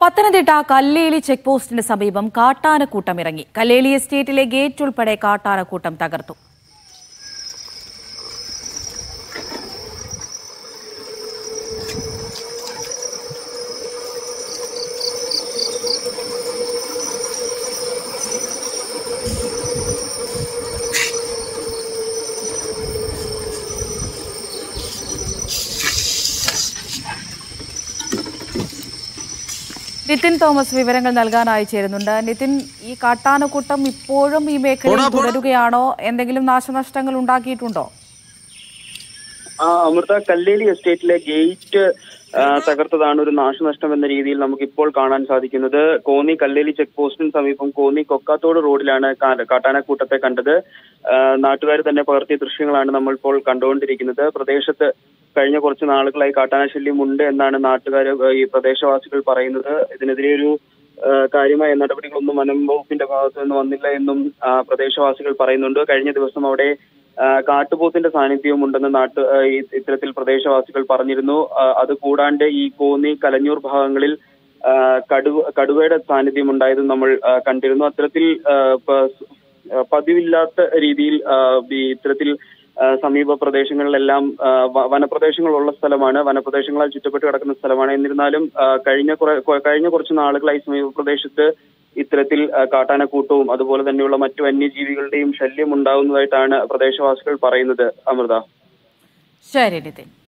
Pathanamthitta Kalleli check പോസ്റ്റിന് സമീപം കാട്ടാനക്കൂട്ടം ഇറങ്ങി കല്ലേലി എസ്റ്റേറ്റിലെ ഗേറ്റ് ഉൾപ്പെടെ കാട്ടാനക്കൂട്ടം തകർത്തു നിതിൻ തോമസ് വിവരങ്ങൾ നൽകാനായി ചേരുന്നുണ്ട് നിതിൻ ഈ കാട്ടാനക്കൂട്ടം ഇപ്പോഴും ഈ മേഖലയിൽ തുടരുകയാണോ എന്തെങ്കിലും നാശനഷ്ടങ്ങൾ ഉണ്ടാക്കിയിട്ടുണ്ടോ ആ അമൃത കല്ലേലി എസ്റ്റേറ്റിലെ ഗേറ്റ് ആ, തകർത്തതാണ് ഒരു നാശനഷ്ടം എന്ന രീതിയിൽ നമുക്ക് ഇപ്പോൾ കാണാൻ സാധിക്കുന്നത് കോന്നി കല്ലേലി ചെക്ക് പോസ്റ്റിന് സമീപം കോന്നി കൊക്കാത്തോട് റോഡിലാണ് കാ- കാട്ടാനക്കൂട്ടത്തെ കണ്ടത് നാട്ടുകാർ തന്നെ പകർത്തിയ ദൃശ്യങ്ങളാണ് നമ്മൾ ഇപ്പോൾ കണ്ടുകൊണ്ടിരിക്കുന്നത് പ്രദേശത്ത് കഴിഞ്ഞ കുറച്ച് നാളുകളായി കാട്ടാന ശല്യം ഉണ്ട് എന്നാണ് നാട്ടുകാർ ഈ പ്രദേശവാസികൾ പറയുന്നത് ഇതിനെതിരെ ഒരു ആ, കാര്യമായ നടപടികളൊന്നും വനം വകുപ്പിന്റെ ഭാഗത്തു നിന്ന് വന്നില്ല എന്നും ആ, പ്രദേശവാസികൾ പറയുന്നുണ്ട് കഴിഞ്ഞ ദിവസം അവിടെ ആ, കാട്ടുപോത്തിന്റെ സാന്നിധ്യവും ഉണ്ടെന്ന് നാട്ട് ആ, ഈ- ഇത്തരത്തിൽ പ്രദേശവാസികൾ പറഞ്ഞിരുന്നു ആ, അത് കൂടാണ്ട് ഈ കോന്നി കലഞ്ഞൂർ ഭാഗങ്ങളിൽ ആ, കടുവ കടുവയുടെ സാന്നിധ്യം ഉണ്ടായതും നമ്മൾ ആ, കണ്ടിരുന്നു അത്തരത്തിൽ ആ, പ- ആ, പതിവില്ലാത്ത രീതിയിൽ ആ, ഈ ഇത്തരത്തിൽ ആ, സമീപ പ്രദേശങ്ങളിലെല്ലാം ആ, വ- വനപ്രദേശങ്ങളുള്ള സ്ഥലമാണ് വനപ്രദേശങ്ങളാൽ ചുറ്റപ്പെട്ട് കിടക്കുന്ന സ്ഥലമാണ് എന്നിരുന്നാലും ആ, കഴിഞ്ഞ കുറെ കൊ- കഴിഞ്ഞ കുറച്ച് നാളുകളായി സമീപ പ്രദേശത്ത് ഇത്തരത്തിൽ ആ, കാട്ടാനക്കൂട്ടവും അതുപോലെ തന്നെയുള്ള മറ്റു വന്യജീവികളുടെയും ശല്യം ഉണ്ടാകുന്നതായിട്ടാണ് പ്രദേശവാസികൾ പറയുന്നത് അമൃത ശരി നിതിൻ